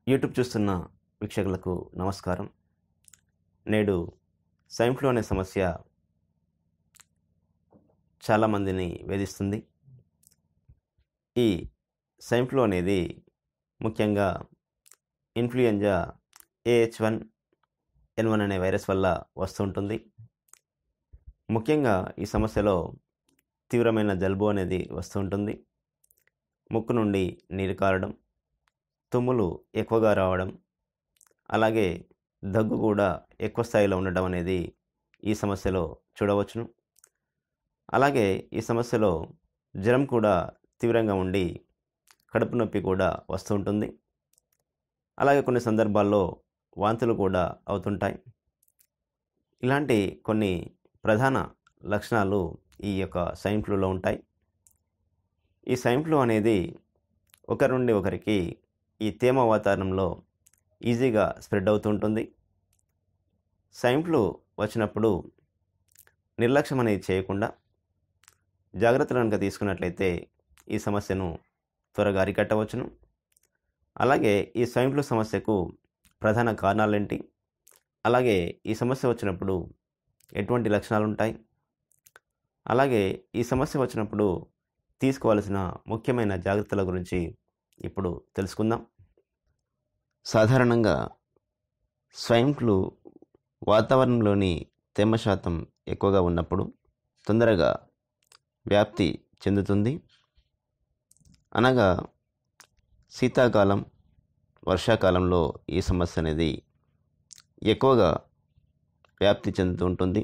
YouTube చూస్తున్న వీక్షకులకు నమస్కారం నేడు స్వైన్ ఫ్లూ అనే సమస్య చాలామందిని వేధిస్తుంది ఈ స్వైన్ ఫ్లూ అనేది ముఖ్యంగా influenza A H one N one అనే వైరస్ వల్ల వస్తుంటుంది ముఖ్యంగా ఈ సమస్యలో తీవ్రమైన జలుబు అనేది వస్తుంటుంది ముక్కు నుండి నీరు కారడం తుమ్ములు ఎక్కువగా రావడం అలాగే దగ్గు కూడా ఎక్కువ స్థాయిలో ఉండడం అనేది ఈ సమస్యలో చూడవచ్చును అలాగే ఈ సమస్యలో జ్వరం కూడా తీవ్రంగా ఉండి కడుపు నొప్పి కూడా వస్తూ ఉంటుంది అలాగే కొన్ని సందర్భాల్లో వాంతులు కూడా అవుతుంటాయి ఇలాంటి కొన్ని ప్రధాన లక్షణాలు ఈ యొక్క స్వైన్ ఫ్లూలో ఉంటాయి ఈ స్వైన్ ఫ్లూ అనేది ఒకరి నుండి ఒకరికి ఈ తేమ వాతావరణంలో ఈజీగా స్ప్రెడ్ అవుతుంటుంది స్వైన్ ఫ్లూ వచ్చినప్పుడు నిర్లక్ష్యం అనేది చేయకుండా జాగ్రత్తలు కనుక తీసుకున్నట్లయితే ఈ సమస్యను త్వరగా అరికట్టవచ్చును అలాగే ఈ స్వైన్ ఫ్లూ సమస్యకు ప్రధాన కారణాలేంటి అలాగే ఈ సమస్య వచ్చినప్పుడు ఎటువంటి లక్షణాలు ఉంటాయి అలాగే ఈ సమస్య వచ్చినప్పుడు తీసుకోవాల్సిన ముఖ్యమైన జాగ్రత్తల గురించి ఇప్పుడు తెలుసుకుందాం సాధారణంగా స్వైన్ ఫ్లూ వాతావరణంలోని తేమ శాతం ఎక్కువగా ఉన్నప్పుడు తొందరగా వ్యాప్తి చెందుతుంది అనగా శీతాకాలం వర్షాకాలంలో ఈ సమస్య అనేది ఎక్కువగా వ్యాప్తి చెందుతూ ఉంటుంది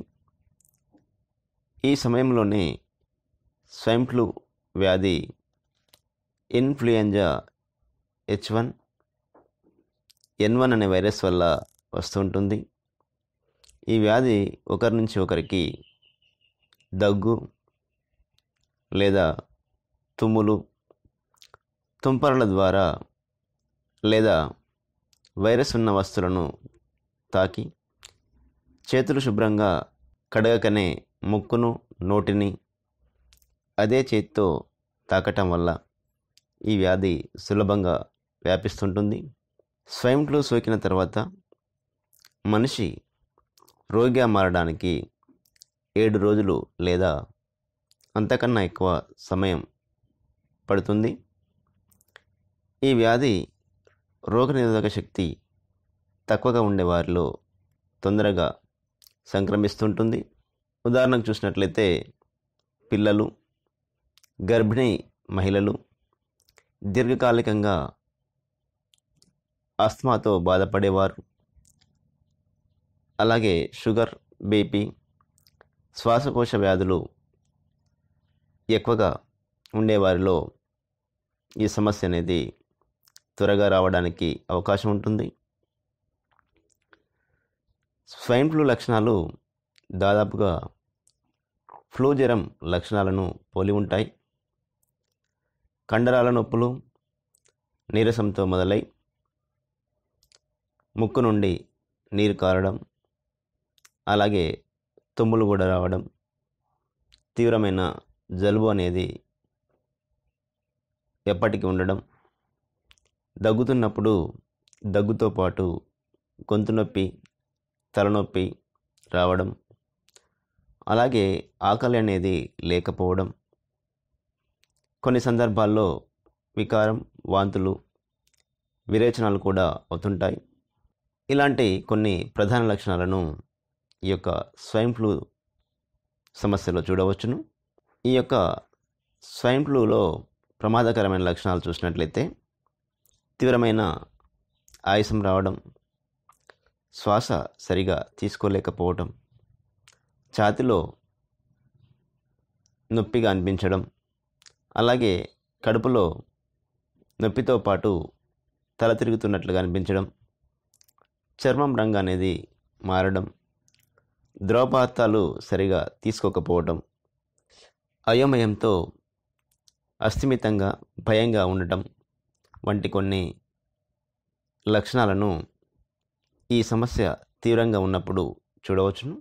ఈ సమయంలోనే స్వైన్ ఫ్లూ వ్యాధి influenza H one N one అనే వైరస్ వల్ల వస్తుంటుంది ఈ వ్యాధి ఒకరి నుంచి ఒకరికి దగ్గు లేదా తుమ్ములు తుంపరల ద్వారా లేదా వైరస్ ఉన్న వస్తువులను తాకి చేతులు శుభ్రంగా కడగకనే ముక్కును నోటిని అదే చేతితో తాకటం వల్ల ఈ వ్యాధి సులభంగా వ్యాపిస్తుంటుంది స్వైన్ ఫ్లూ సోకిన తర్వాత మనిషి రోగిగా మారడానికి ఏడు రోజులు లేదా అంతకన్నా ఎక్కువ సమయం పడుతుంది ఈ వ్యాధి రోగనిరోధక శక్తి తక్కువగా ఉండే వారిలో తొందరగా సంక్రమిస్తుంటుంది ఉదాహరణకు చూసినట్లయితే పిల్లలు గర్భిణీ మహిళలు దీర్ఘకాలికంగా ఆస్మాతో బాధపడేవారు అలాగే షుగర్ బీపీ శ్వాసకోశ వ్యాధులు ఎక్కువగా ఉండేవారిలో ఈ సమస్య అనేది త్వరగా రావడానికి అవకాశం ఉంటుంది స్వైన్ ఫ్లూ లక్షణాలు దాదాపుగా ఫ్లూ జ్వరం లక్షణాలను పోలి ఉంటాయి కండరాల నొప్పులు నీరసంతో మొదలై ముక్కు నుండి నీరు కారడం అలాగే తుమ్ములు కూడా రావడం తీవ్రమైన జలుబు అనేది ఎప్పటికీ ఉండడం దగ్గుతున్నప్పుడు దగ్గుతో పాటు గొంతు నొప్పి తలనొప్పి రావడం అలాగే ఆకలి అనేది లేకపోవడం కొన్ని సందర్భాల్లో వికారం వాంతులు విరేచనాలు కూడా అవుతుంటాయి ఇలాంటి కొన్ని ప్రధాన లక్షణాలను ఈ యొక్క స్వైన్ ఫ్లూ సమస్యలో చూడవచ్చును ఈ యొక్క స్వైన్ ఫ్లూలో ప్రమాదకరమైన లక్షణాలు చూసినట్లయితే తీవ్రమైన ఆయాసం రావడం శ్వాస సరిగా తీసుకోలేకపోవడం ఛాతిలో నొప్పిగా అనిపించడం అలాగే కడుపులో నొప్పితో పాటు తల తిరుగుతున్నట్లుగా అనిపించడం చర్మం రంగు అనేది మారడం ద్రవపదార్థాలు సరిగా తీసుకోకపోవడం అయోమయంతో అస్థిమితంగా భయంగా ఉండటం వంటి కొన్ని లక్షణాలను ఈ సమస్య తీవ్రంగా ఉన్నప్పుడు చూడవచ్చును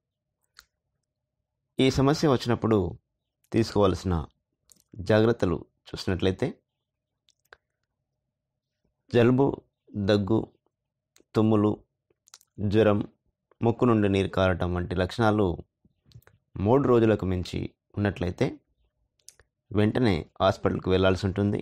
ఈ సమస్య వచ్చినప్పుడు తీసుకోవాల్సిన జాగ్రత్తలు చూసినట్లయితే జలుబు దగ్గు తుమ్ములు జ్వరం ముక్కు నుండి నీరు కారటం వంటి లక్షణాలు మూడు రోజులకు మించి ఉన్నట్లయితే వెంటనే హాస్పిటల్కి వెళ్ళాల్సి ఉంటుంది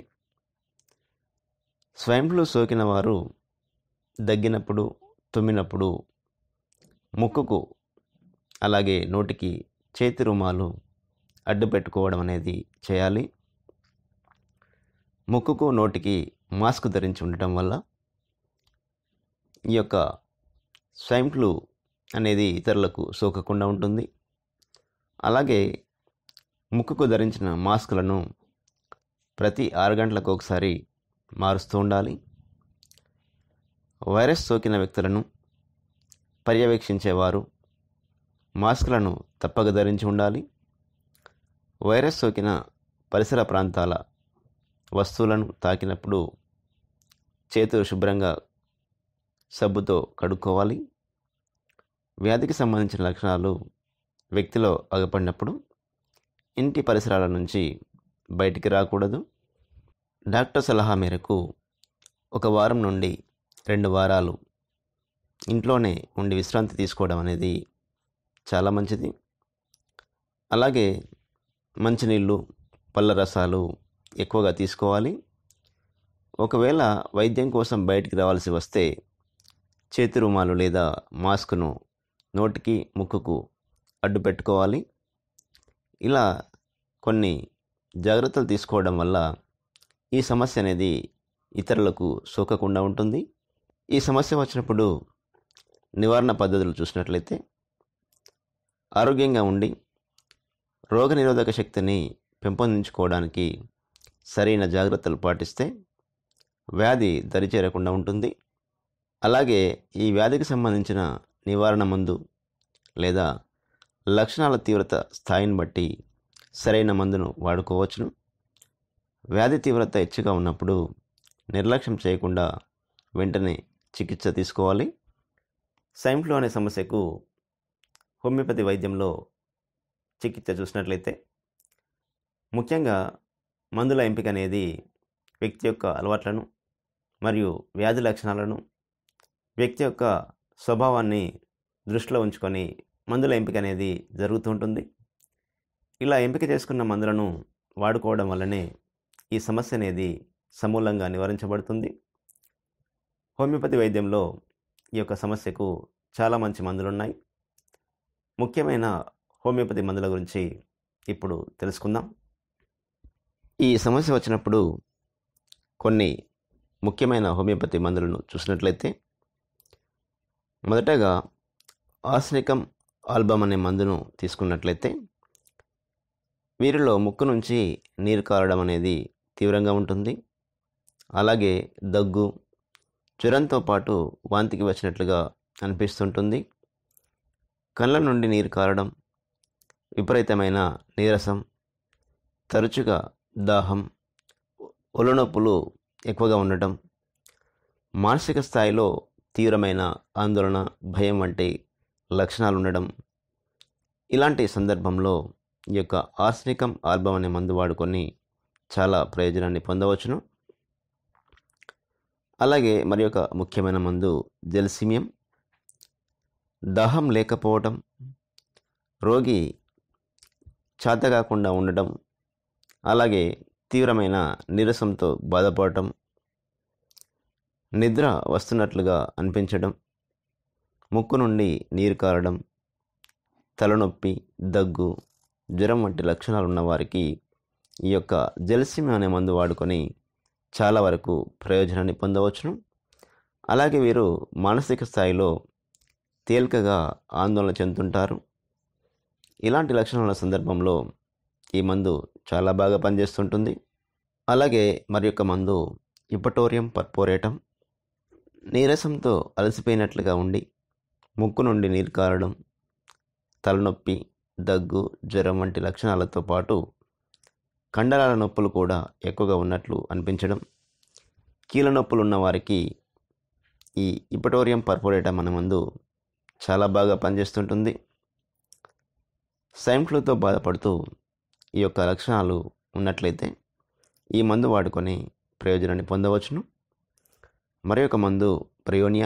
స్వైన్ ఫ్లూ సోకిన వారు దగ్గినప్పుడు తుమ్మినప్పుడు ముక్కుకు అలాగే నోటికి చేతి రుమాలు అడ్డు పెట్టుకోవడం అనేది చేయాలి ముక్కుకు నోటికి మాస్క్ ధరించి ఉండటం వల్ల ఈ యొక్క స్వైన్ ఫ్లూ అనేది ఇతరులకు సోకకుండా ఉంటుంది అలాగే ముక్కుకు ధరించిన మాస్కులను ప్రతి ఆరు గంటలకు ఒకసారి మారుస్తూ ఉండాలి వైరస్ సోకిన వ్యక్తులను పర్యవేక్షించేవారు మాస్కులను తప్పక ధరించి ఉండాలి వైరస్ సోకిన పరిసర ప్రాంతాల వస్తువులను తాకినప్పుడు చేతులు శుభ్రంగా సబ్బుతో కడుక్కోవాలి వ్యాధికి సంబంధించిన లక్షణాలు వ్యక్తిలో అగపడినప్పుడు ఇంటి పరిసరాల నుంచి బయటికి రాకూడదు డాక్టర్ సలహా మేరకు ఒక వారం నుండి రెండు వారాలు ఇంట్లోనే ఉండి విశ్రాంతి తీసుకోవడం అనేది చాలా మంచిది అలాగే మంచినీళ్ళు పళ్ళ రసాలు ఎక్కువగా తీసుకోవాలి ఒకవేళ వైద్యం కోసం బయటికి రావాల్సి వస్తే చేతి రుమాలు లేదా మాస్క్ను నోటికి ముక్కుకు అడ్డు పెట్టుకోవాలి ఇలా కొన్ని జాగ్రత్తలు తీసుకోవడం వల్ల ఈ సమస్య అనేది ఇతరులకు సోకకుండా ఉంటుంది ఈ సమస్య వచ్చినప్పుడు నివారణ పద్ధతులు చూసినట్లయితే ఆరోగ్యంగా ఉండి రోగనిరోధక శక్తిని పెంపొందించుకోవడానికి సరైన జాగ్రత్తలు పాటిస్తే వ్యాధి దరిచేరకుండా ఉంటుంది అలాగే ఈ వ్యాధికి సంబంధించిన నివారణ మందు లేదా లక్షణాల తీవ్రత స్థాయిని బట్టి సరైన మందును వాడుకోవచ్చును వ్యాధి తీవ్రత హెచ్చుగా ఉన్నప్పుడు నిర్లక్ష్యం చేయకుండా వెంటనే చికిత్స తీసుకోవాలి సైన్ ఫ్లూ అనే సమస్యకు హోమియోపతి వైద్యంలో చికిత్స చూసినట్లయితే ముఖ్యంగా మందుల ఎంపిక అనేది వ్యక్తి యొక్క అలవాట్లను మరియు వ్యాధి లక్షణాలను వ్యక్తి యొక్క స్వభావాన్ని దృష్టిలో ఉంచుకొని మందుల ఎంపిక అనేది జరుగుతుంటుంది ఇలా ఎంపిక చేసుకున్న మందులను వాడుకోవడం వల్లనే ఈ సమస్య అనేది సమూలంగా నివారించబడుతుంది హోమియోపతి వైద్యంలో ఈ యొక్క సమస్యకు చాలా మంచి మందులు ఉన్నాయి ముఖ్యమైన హోమియోపతి మందుల గురించి ఇప్పుడు తెలుసుకుందాం ఈ సమస్య వచ్చినప్పుడు కొన్ని ముఖ్యమైన హోమియోపతి మందులను చూసినట్లయితే మొదటగా ఆస్నికం ఆల్బమ్ అనే మందును తీసుకున్నట్లయితే వీరిలో ముక్కు నుంచి నీరు కారడం అనేది తీవ్రంగా ఉంటుంది అలాగే దగ్గు జ్వరంతో పాటు వాంతికి వచ్చినట్లుగా అనిపిస్తుంటుంది కళ్ళ నుండి నీరు కారడం విపరీతమైన నీరసం తరచుగా దాహం ఒళ్ళనొప్పులు ఎక్కువగా ఉండటం మానసిక స్థాయిలో తీవ్రమైన ఆందోళన భయం వంటి లక్షణాలు ఉండడం ఇలాంటి సందర్భంలో ఈ యొక్క ఆర్సనికం ఆల్బమ్ అనే మందు వాడుకొని చాలా ప్రయోజనాన్ని పొందవచ్చును అలాగే మరి ఒక ముఖ్యమైన మందు జెల్సిమియం దాహం లేకపోవటం రోగి చేత కాకుండా ఉండటం అలాగే తీవ్రమైన నీరసంతో బాధపడటం నిద్ర వస్తున్నట్లుగా అనిపించడం ముక్కు నుండి నీరు కారడం తలనొప్పి దగ్గు జ్వరం వంటి లక్షణాలు ఉన్న వారికి ఈ యొక్క జలసిమి అనే మందు వాడుకొని చాలా వరకు ప్రయోజనాన్ని పొందవచ్చును అలాగే వీరు మానసిక స్థాయిలో తేలికగా ఆందోళన చెందుతుంటారు ఇలాంటి లక్షణాల సందర్భంలో ఈ మందు చాలా బాగా పనిచేస్తుంటుంది అలాగే మరి యొక్క మందు ఇపటోరియం పర్పోరేటం నీరసంతో అలసిపోయినట్లుగా ఉండి ముక్కు నుండి నీరు కారడం తలనొప్పి దగ్గు జ్వరం వంటి లక్షణాలతో పాటు కండరాల నొప్పులు కూడా ఎక్కువగా ఉన్నట్లు అనిపించడం కీళ్ళ నొప్పులు ఉన్న వారికి ఈ ఇపటోరియం పర్పోరేటం అనే మందు చాలా బాగా పనిచేస్తుంటుంది సైన్ ఫ్లూతో బాధపడుతూ ఈ యొక్క లక్షణాలు ఉన్నట్లయితే ఈ మందు వాడుకొని ప్రయోజనాన్ని పొందవచ్చును మరి ఒక మందు ప్రయోనియా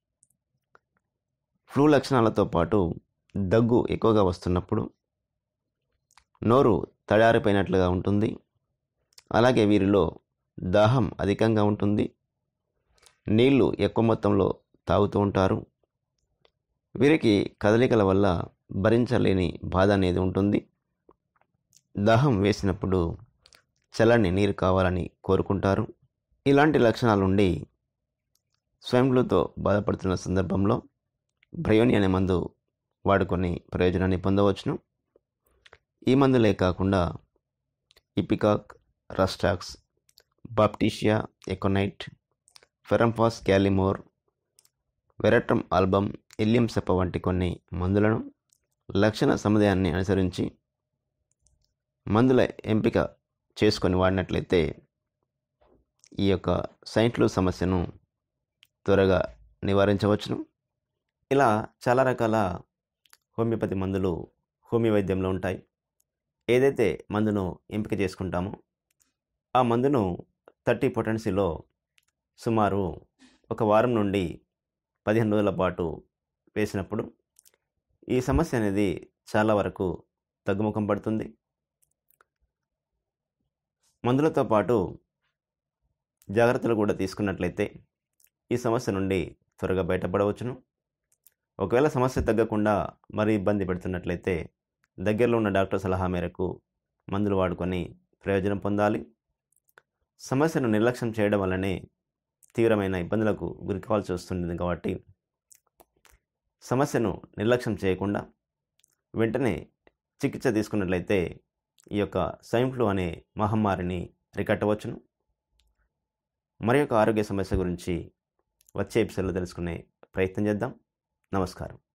ఫ్లూ లక్షణాలతో పాటు దగ్గు ఎక్కువగా వస్తున్నప్పుడు నోరు తడారిపోయినట్లుగా ఉంటుంది అలాగే వీరిలో దాహం అధికంగా ఉంటుంది నీళ్లు ఎక్కువ మొత్తంలో తాగుతూ ఉంటారు వీరికి కదలికల వల్ల భరించలేని బాధ అనేది ఉంటుంది దాహం వేసినప్పుడు చల్లని నీరు కావాలని కోరుకుంటారు ఇలాంటి లక్షణాల నుండి స్వయం ఫ్లూతో బాధపడుతున్న సందర్భంలో బ్రయోని అనే మందు వాడుకొని ప్రయోజనాన్ని పొందవచ్చును ఈ మందులే కాకుండా ipecac rhus tox baptisia aconite ferrum phos kali mur veratrum album allium cepa వంటి కొన్ని మందులను లక్షణ సముదాయాన్ని అనుసరించి మందుల ఎంపిక చేసుకొని వాడినట్లయితే ఈ యొక్క సైంట్లు సమస్యను త్వరగా నివారించవచ్చును ఇలా చాలా రకాల హోమియోపతి మందులు హోమియో వైద్యంలో ఉంటాయి ఏదైతే మందును ఎంపిక చేసుకుంటామో ఆ మందును థర్టీ పొటెన్సీలో సుమారు ఒక వారం నుండి పదిహేను రోజుల పాటు వేసినప్పుడు ఈ సమస్య అనేది చాలా వరకు తగ్గుముఖం పడుతుంది మందులతో పాటు జాగ్రత్తలు కూడా తీసుకున్నట్లయితే ఈ సమస్య నుండి త్వరగా బయటపడవచ్చును ఒకవేళ సమస్య తగ్గకుండా మరీ ఇబ్బంది పెడుతున్నట్లయితే దగ్గరలో ఉన్న డాక్టర్ సలహా మేరకు మందులు వాడుకొని ప్రయోజనం పొందాలి సమస్యను నిర్లక్ష్యం చేయడం వల్లనే తీవ్రమైన ఇబ్బందులకు గురి కావాల్సి వస్తుంది కాబట్టి సమస్యను నిర్లక్ష్యం చేయకుండా వెంటనే చికిత్స తీసుకున్నట్లయితే ఈ యొక్క స్వైన్ ఫ్లూ అనే మహమ్మారిని అరికట్టవచ్చును మరి యొక్క ఆరోగ్య సమస్య గురించి వచ్చే ఎపిసోడ్లో తెలుసుకునే ప్రయత్నం చేద్దాం నమస్కారం